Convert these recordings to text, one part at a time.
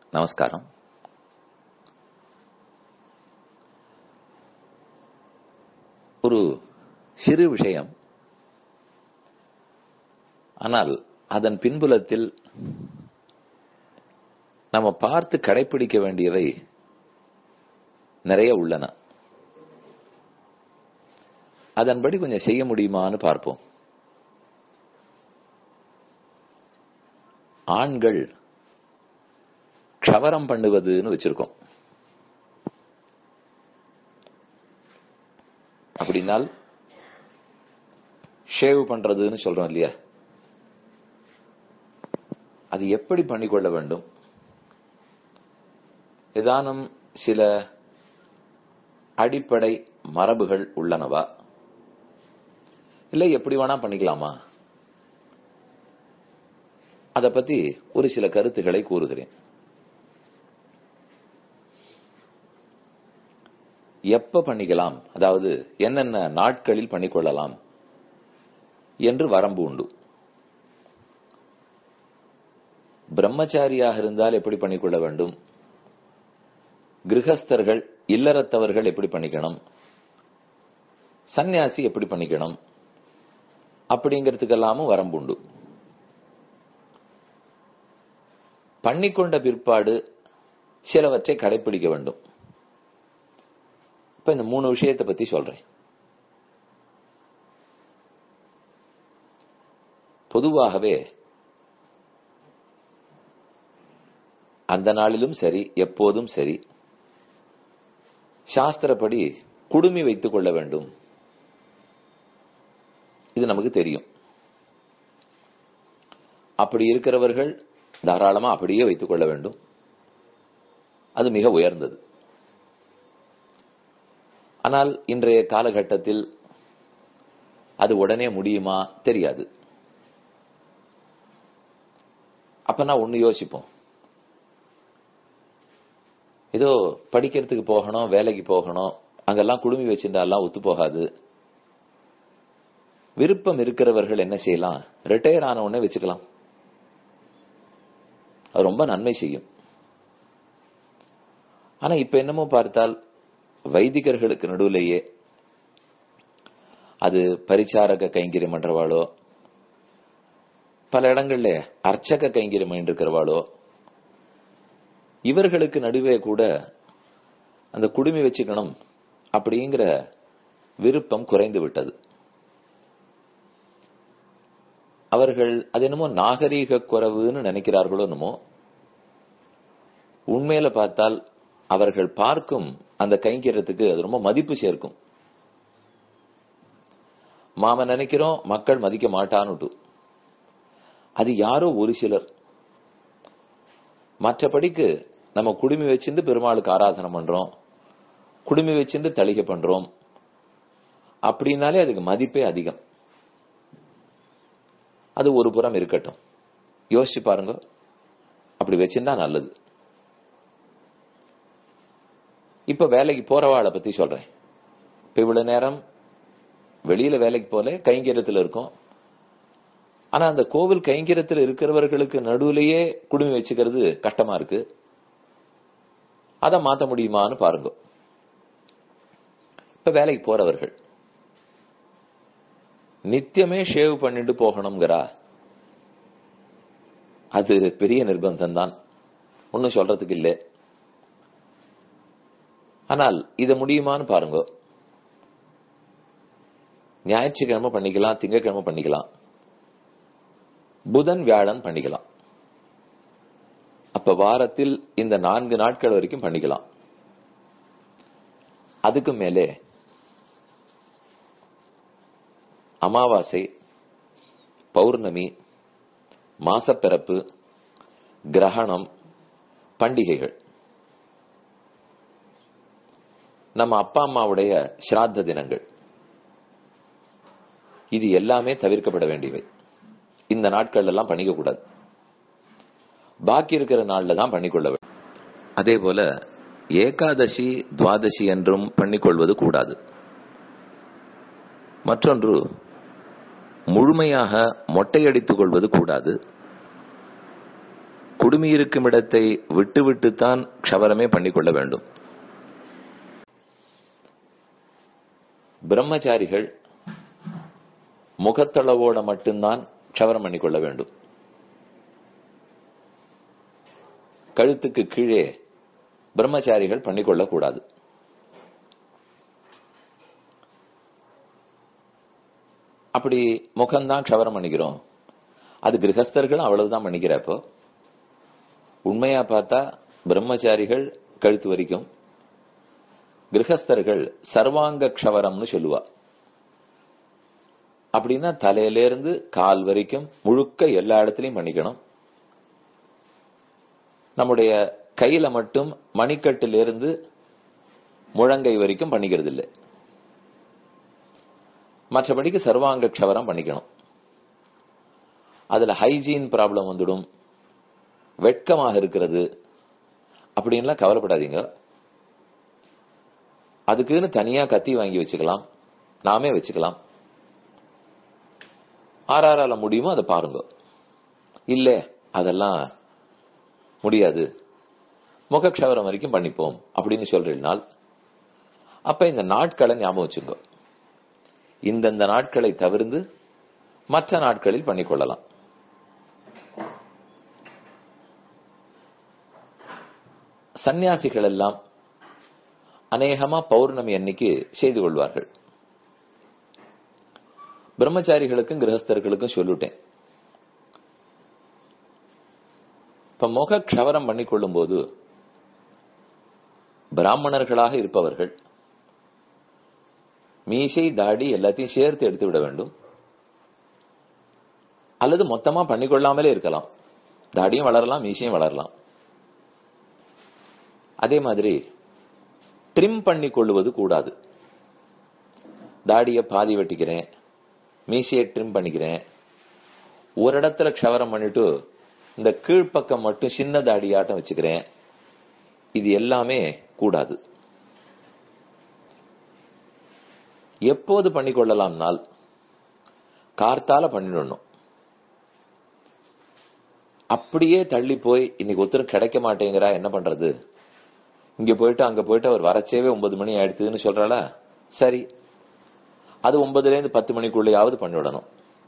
நமஸ்காரம் ஒரு சிறு விஷயம் ஆனால் அதன் பின்புலத்தில் நம்ம பார்த்து கடைபிடிக்க வேண்டியவை நிறைய உள்ளன அதன்படி கொஞ்சம் செய்ய முடியுமான்னு பார்ப்போம் ஆண்கள் க்ஷவரம் பண்ணுவதுன்னு வச்சிருக்கோம் அப்படின்னால் ஷேவ் பண்றதுன்னு சொல்றோம் இல்லையா அது எப்படி பண்ணிக்கொள்ள வேண்டும் ஏதானும் சில அடிப்படை மரபுகள் உள்ளனவா இல்லை எப்படி வேணா பண்ணிக்கலாமா அத பத்தி ஒரு சில கருத்துக்களை கூறுகிறேன் எப்ப பண்ணிக்கலாம் அதாவது என்னென்ன நாட்களில் பண்ணிக்கொள்ளலாம் என்று வரம்பு உண்டு பிரம்மச்சாரியாக இருந்தால் எப்படி பண்ணிக்கொள்ள வேண்டும் கிரகஸ்தர்கள் இல்லறத்தவர்கள் எப்படி பண்ணிக்கணும் சந்நியாசி எப்படி பண்ணிக்கணும் அப்படிங்கிறதுக்கெல்லாமும் வரம்பு உண்டு பண்ணிக்கொண்ட பிற்பாடு சிலவற்றை கடைபிடிக்க வேண்டும் இப்ப இந்த மூணு விஷயத்தை பத்தி சொல்றேன் பொதுவாகவே அந்த நாளிலும் சரி எப்போதும் சரி சாஸ்திரப்படி குடுமி வைத்துக் கொள்ள வேண்டும் இது நமக்கு தெரியும் அப்படி இருக்கிறவர்கள் தாராளமா அப்படியே வைத்துக் கொள்ள வேண்டும் அது மிக உயர்ந்தது ஆனால் இன்றைய காலகட்டத்தில் அது உடனே முடியுமா தெரியாது அப்ப நான் ஒண்ணு யோசிப்போம் ஏதோ படிக்கிறதுக்கு போகணும் வேலைக்கு போகணும் அங்கெல்லாம் குடுமி வச்சிருந்தாலாம் ஒத்து போகாது விருப்பம் இருக்கிறவர்கள் என்ன செய்யலாம் ரிட்டையர் ஆன உடனே வச்சுக்கலாம் அது ரொம்ப நன்மை செய்யும் ஆனா இப்ப என்னமோ பார்த்தால் வைதிகர்களுக்கு நடுவிலேயே அது பரிச்சாரக கைங்கரியம் பண்றவாளோ பல இடங்கள்ல அர்ச்சக கைங்கரியம் இருக்கிறவாளோ இவர்களுக்கு நடுவே கூட அந்த குடுமி வச்சுக்கணும் அப்படிங்கிற விருப்பம் குறைந்து விட்டது அவர்கள் அது என்னமோ நாகரீக குறைவுன்னு நினைக்கிறார்களோ என்னமோ உண்மையில பார்த்தால் அவர்கள் பார்க்கும் அந்த கைங்கரியத்துக்கு அது ரொம்ப மதிப்பு சேர்க்கும் மாம நினைக்கிறோம் மக்கள் மதிக்க மாட்டான்னுட்டு அது யாரோ ஒரு சிலர் மற்றபடிக்கு நம்ம குடுமி வச்சிருந்து பெருமாளுக்கு ஆராதனை பண்றோம் குடுமி வச்சிருந்து தளிகை பண்றோம் அப்படின்னாலே அதுக்கு மதிப்பே அதிகம் அது ஒரு புறம் இருக்கட்டும் யோசிச்சு பாருங்க அப்படி வச்சிருந்தா நல்லது இப்ப வேலைக்கு போறவாளை பத்தி சொல்றேன் இப்ப இவ்வளவு நேரம் வெளியில வேலைக்கு போல கைங்கரியத்துல இருக்கும் ஆனா அந்த கோவில் கைங்கரியத்தில் இருக்கிறவர்களுக்கு நடுவுலயே குடுமி வச்சுக்கிறது கஷ்டமா இருக்கு அதை மாத்த முடியுமான்னு பாருங்க இப்ப வேலைக்கு போறவர்கள் நித்தியமே ஷேவ் பண்ணிட்டு போகணுங்கிறா அது பெரிய நிர்பந்தம் தான் ஒன்னும் சொல்றதுக்கு இல்லை ஆனால் இத முடியுமான்னு பாருங்க ஞாயிற்றுக்கிழமை பண்ணிக்கலாம் திங்கக்கிழமை பண்ணிக்கலாம் புதன் வியாழன் பண்ணிக்கலாம் அப்ப வாரத்தில் இந்த நான்கு நாட்கள் வரைக்கும் பண்ணிக்கலாம் அதுக்கு மேலே அமாவாசை பௌர்ணமி மாசப்பிறப்பு கிரகணம் பண்டிகைகள் நம்ம அப்பா அம்மாவுடைய சிராத்த தினங்கள் இது எல்லாமே தவிர்க்கப்பட வேண்டியவை இந்த நாட்கள் எல்லாம் பண்ணிக்க கூடாது பாக்கி இருக்கிற நாள்ல தான் பண்ணிக்கொள்ள வேண்டும் அதே போல ஏகாதசி துவாதசி என்றும் பண்ணிக்கொள்வது கூடாது மற்றொன்று முழுமையாக மொட்டையடித்துக் கொள்வது கூடாது குடுமி இருக்கும் இடத்தை விட்டு விட்டுத்தான் க்ஷவரமே பண்ணிக்கொள்ள வேண்டும் பிரம்மச்சாரிகள் முகத்தளவோட மட்டும்தான் க்ஷவரம் பண்ணிக்கொள்ள வேண்டும் கழுத்துக்கு கீழே பிரம்மச்சாரிகள் பண்ணிக்கொள்ள கூடாது அப்படி முகம்தான் க்ஷவரம் பண்ணிக்கிறோம் அது கிரகஸ்தர்களும் அவ்வளவுதான் பண்ணிக்கிறப்போ உண்மையா பார்த்தா பிரம்மச்சாரிகள் கழுத்து வரைக்கும் கிரகஸ்தர்கள் சர்வாங்க க்ஷவரம்னு சொல்லுவா அப்படின்னா தலையிலிருந்து கால் வரைக்கும் முழுக்க எல்லா இடத்துலயும் பண்ணிக்கணும் நம்முடைய கையில மட்டும் மணிக்கட்டிலிருந்து முழங்கை வரைக்கும் பண்ணிக்கிறது இல்லை மற்றபடிக்கு சர்வாங்க க்ஷவரம் பண்ணிக்கணும் அதுல ஹைஜீன் ப்ராப்ளம் வந்துடும் வெட்கமாக இருக்கிறது அப்படின்லாம் கவலைப்படாதீங்க அதுக்குன்னு தனியா கத்தி வாங்கி வச்சுக்கலாம் நாமே வச்சுக்கலாம் ஆறாறால முடியுமோ அதை பாருங்க இல்ல அதெல்லாம் முடியாது முகக்ஷவரம் வரைக்கும் பண்ணிப்போம் அப்படின்னு சொல்றீங்கனால் அப்ப இந்த நாட்களை ஞாபகம் வச்சுங்க இந்தந்த நாட்களை தவிர்த்து மற்ற நாட்களில் பண்ணிக்கொள்ளலாம் சந்நியாசிகள் எல்லாம் அநேகமா பௌர்ணமி அன்னைக்கு செய்து கொள்வார்கள் பிரம்மச்சாரிகளுக்கும் கிரகஸ்தர்களுக்கும் சொல்லிட்டேன் இப்ப முக க்ஷவரம் பண்ணிக்கொள்ளும் போது பிராமணர்களாக இருப்பவர்கள் மீசை தாடி எல்லாத்தையும் சேர்த்து எடுத்து விட வேண்டும் அல்லது மொத்தமா பண்ணிக்கொள்ளாமலே இருக்கலாம் தாடியும் வளரலாம் மீசையும் வளரலாம் அதே மாதிரி ட்ரிம் பண்ணி கொள்வது கூடாது தாடிய பாதி வெட்டிக்கிறேன் மீசையை ட்ரிம் பண்ணிக்கிறேன் ஒரு இடத்துல க்ஷவரம் பண்ணிட்டு இந்த கீழ்ப்பக்கம் மட்டும் சின்ன தாடியாட்டம் வச்சுக்கிறேன் இது எல்லாமே கூடாது எப்போது பண்ணிக்கொள்ளலாம்னால் கார்த்தால பண்ணிடணும் அப்படியே தள்ளி போய் இன்னைக்கு ஒருத்தரும் கிடைக்க மாட்டேங்கிறா என்ன பண்றது இங்க போயிட்டு அங்க போயிட்டு அவர் வரச்சேவே ஒன்பது மணி ஆயிடுதுன்னு சொல்றாளா சரி அது ஒன்பதுல இருந்து பத்து மணிக்குள்ளேயாவது பண்ணிவிடணும்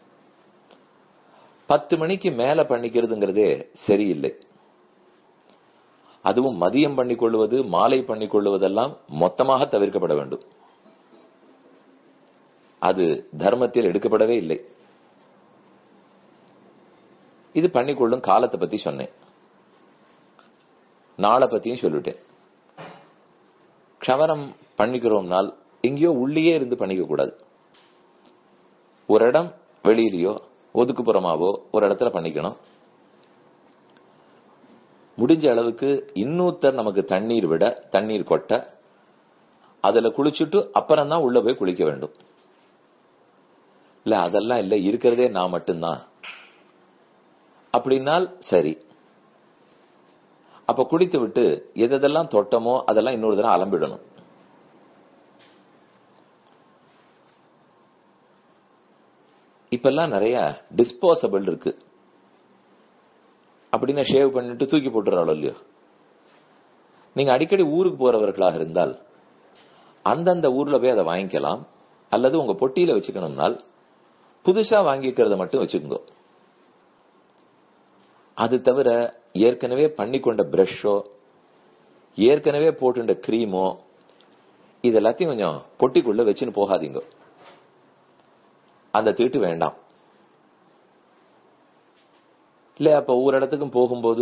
பத்து மணிக்கு மேல பண்ணிக்கிறதுங்கிறதே சரியில்லை அதுவும் மதியம் பண்ணிக்கொள்வது மாலை பண்ணிக்கொள்வதெல்லாம் மொத்தமாக தவிர்க்கப்பட வேண்டும் அது தர்மத்தில் எடுக்கப்படவே இல்லை இது பண்ணிக்கொள்ளும் காலத்தை பத்தி சொன்னேன் நாளை பத்தியும் சொல்லிட்டேன் க்ஷவரம் பண்ணிக்கிறோம்னால் எங்கேயோ உள்ளேயே இருந்து பண்ணிக்க கூடாது ஒரு இடம் வெளியிலயோ ஒதுக்குப்புறமாவோ ஒரு இடத்துல பண்ணிக்கணும் முடிஞ்ச அளவுக்கு இன்னொருத்தர் நமக்கு தண்ணீர் விட தண்ணீர் கொட்ட அதுல குளிச்சுட்டு அப்புறம் தான் உள்ள போய் குளிக்க வேண்டும் இல்ல அதெல்லாம் இல்ல இருக்கிறதே நான் மட்டும்தான் அப்படின்னால் சரி அப்ப குடித்து விட்டு எதெல்லாம் தொட்டமோ அதெல்லாம் இன்னொரு தடவை அலம்பிடணும் இப்பெல்லாம் நிறைய டிஸ்போசபிள் இருக்கு அப்படின்னா ஷேவ் பண்ணிட்டு தூக்கி போட்டுறாளோ இல்லையோ நீங்க அடிக்கடி ஊருக்கு போறவர்களாக இருந்தால் அந்தந்த ஊர்ல போய் அதை வாங்கிக்கலாம் அல்லது உங்க பொட்டியில வச்சுக்கணும்னால் புதுசா வாங்கிக்கிறத மட்டும் வச்சுக்கோங்க அது தவிர ஏற்கனவே பண்ணி கொண்ட பிரஷோ ஏற்கனவே போட்டுண்ட கிரீமோ இது எல்லாத்தையும் கொஞ்சம் பொட்டிக்குள்ள வச்சுன்னு போகாதீங்க அந்த தீட்டு வேண்டாம் இல்ல அப்ப ஒவ்வொரு இடத்துக்கும் போகும்போது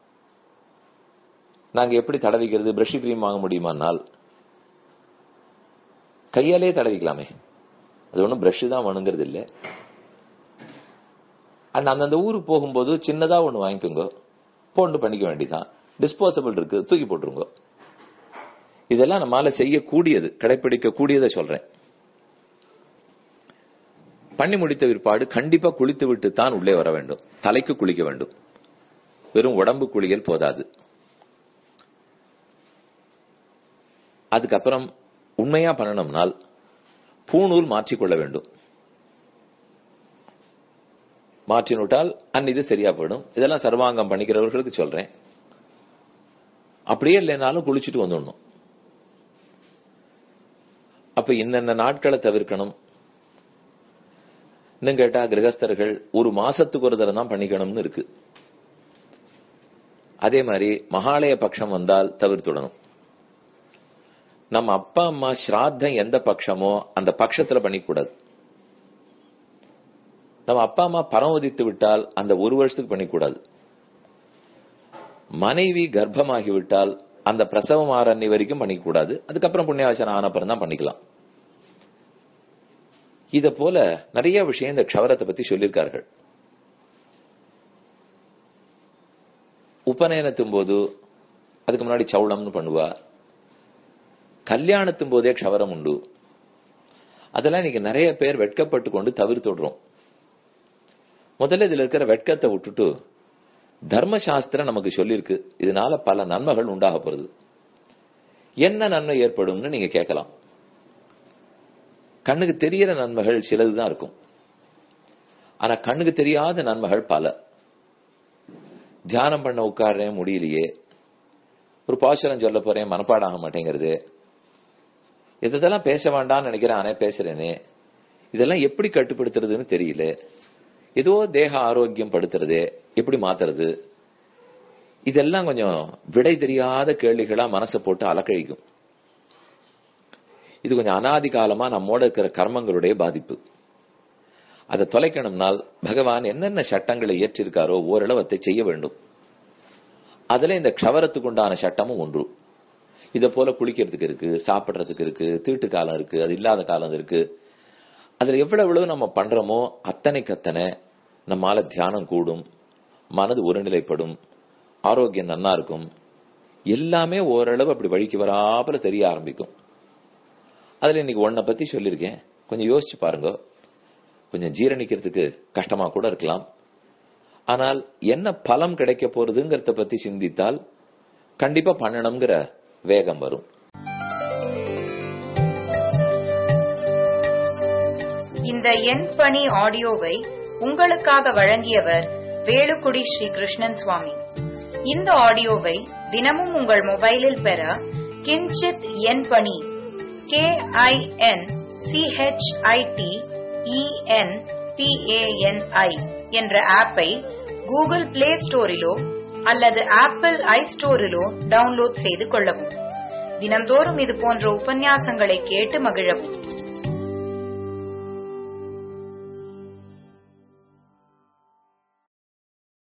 நாங்க எப்படி தடவிக்கிறது பிரஷ் கிரீம் வாங்க முடியுமானால் கையாலே தடவிக்கலாமே அது ஒன்றும் பிரஷ் தான் வேணுங்கிறது இல்லை அண்ட் அந்தந்த ஊருக்கு போகும்போது சின்னதா ஒண்ணு வாங்கிக்கோங்க போண்டு பண்ணிக்க வேண்டியதான் டிஸ்போசபிள் இருக்கு தூக்கி போட்டுருங்க இதெல்லாம் நம்மால செய்யக்கூடியது கடைபிடிக்க கூடியதை சொல்றேன் பண்ணி முடித்த பிற்பாடு கண்டிப்பா குளித்து விட்டு தான் உள்ளே வர வேண்டும் தலைக்கு குளிக்க வேண்டும் வெறும் உடம்பு குளியல் போதாது அதுக்கப்புறம் உண்மையா பண்ணணும்னால் பூணூல் மாற்றிக்கொள்ள வேண்டும் மாற்றி விட்டால் அந்நிது சரியா போயிடும் இதெல்லாம் சர்வாங்கம் பண்ணிக்கிறவர்களுக்கு சொல்றேன் அப்படியே இல்லைனாலும் குளிச்சுட்டு வந்துடணும் அப்ப இன்னென்ன நாட்களை தவிர்க்கணும் இன்னும் கேட்டா கிரகஸ்தர்கள் ஒரு மாசத்துக்கு ஒரு தடவை தான் பண்ணிக்கணும்னு இருக்கு அதே மாதிரி மகாலய பட்சம் வந்தால் தவிர்த்துடணும் நம்ம அப்பா அம்மா ஸ்ராத்தம் எந்த பட்சமோ அந்த பட்சத்துல பண்ணிக்கூடாது நம்ம அப்பா அம்மா பரம் உதித்து விட்டால் அந்த ஒரு வருஷத்துக்கு பண்ணிக்கூடாது மனைவி கர்ப்பமாகி விட்டால் அந்த பிரசவம் ஆரண்ணி வரைக்கும் பண்ணிக்கூடாது அதுக்கப்புறம் புண்ணியாவசனம் ஆனப்புறம் தான் பண்ணிக்கலாம் இத போல நிறைய விஷயம் இந்த க்ஷவரத்தை பத்தி சொல்லியிருக்கார்கள் உபநயனத்தும் போது அதுக்கு முன்னாடி சவுளம்னு பண்ணுவா கல்யாணத்தும் போதே க்ஷவரம் உண்டு அதெல்லாம் இன்னைக்கு நிறைய பேர் வெட்கப்பட்டு கொண்டு தவிர்த்துடுறோம் முதல்ல இதுல இருக்கிற வெட்கத்தை விட்டுட்டு தர்மசாஸ்திரம் நமக்கு சொல்லியிருக்கு இதனால பல நன்மைகள் உண்டாக போறது என்ன நன்மை ஏற்படும்னு நீங்க கேட்கலாம் கண்ணுக்கு தெரியற நன்மைகள் சிலதுதான் இருக்கும் ஆனா கண்ணுக்கு தெரியாத நன்மைகள் பல தியானம் பண்ண உட்கார்றேன் முடியலையே ஒரு பாசுரம் சொல்ல போறேன் மனப்பாடம் ஆக மாட்டேங்கிறது இதெல்லாம் பேச வேண்டாம்னு நினைக்கிறேன் ஆனே பேசுறேனே இதெல்லாம் எப்படி கட்டுப்படுத்துறதுன்னு தெரியல ஏதோ தேக ஆரோக்கியம் படுத்துறது எப்படி மாத்துறது இதெல்லாம் கொஞ்சம் விடை தெரியாத கேள்விகளா மனசை போட்டு அலக்கழிக்கும் இது கொஞ்சம் அனாதி காலமா நம்மோட இருக்கிற கர்மங்களுடைய பாதிப்பு அதை தொலைக்கணும்னால் பகவான் என்னென்ன சட்டங்களை இயற்றிருக்காரோ ஓரளவத்தை செய்ய வேண்டும் அதுல இந்த க்ஷவரத்துக்கு உண்டான சட்டமும் ஒன்று இத போல குளிக்கிறதுக்கு இருக்கு சாப்பிடுறதுக்கு இருக்கு தீட்டு காலம் இருக்கு அது இல்லாத காலம் இருக்கு அதுல எவ்வளவு எவ்வளவு நம்ம பண்றோமோ அத்தனைக்கு அத்தனை நம்மால தியானம் கூடும் மனது ஒருநிலைப்படும் ஆரோக்கியம் நன்னா இருக்கும் எல்லாமே ஓரளவு அப்படி வழிக்கு வராப்புல தெரிய ஆரம்பிக்கும் அதுல இன்னைக்கு ஒன்ன பத்தி சொல்லியிருக்கேன் கொஞ்சம் யோசிச்சு பாருங்க கொஞ்சம் ஜீரணிக்கிறதுக்கு கஷ்டமா கூட இருக்கலாம் ஆனால் என்ன பலம் கிடைக்க போறதுங்கிறத பத்தி சிந்தித்தால் கண்டிப்பா பண்ணணுங்கிற வேகம் வரும் இந்த எண் பணி ஆடியோவை உங்களுக்காக வழங்கியவர் வேலுக்குடி ஸ்ரீ கிருஷ்ணன் சுவாமி இந்த ஆடியோவை தினமும் உங்கள் மொபைலில் பெற கிஞ்சித் எண் பணி கே ஐ என் சிஹெச்ஐடி இஎன் பிஏஎன்ஐ என்ற ஆப்பை கூகுள் பிளே ஸ்டோரிலோ அல்லது ஆப்பிள் ஐ ஸ்டோரிலோ டவுன்லோட் செய்து கொள்ளவும் தினம்தோறும் இது போன்ற உபன்யாசங்களை கேட்டு மகிழவும்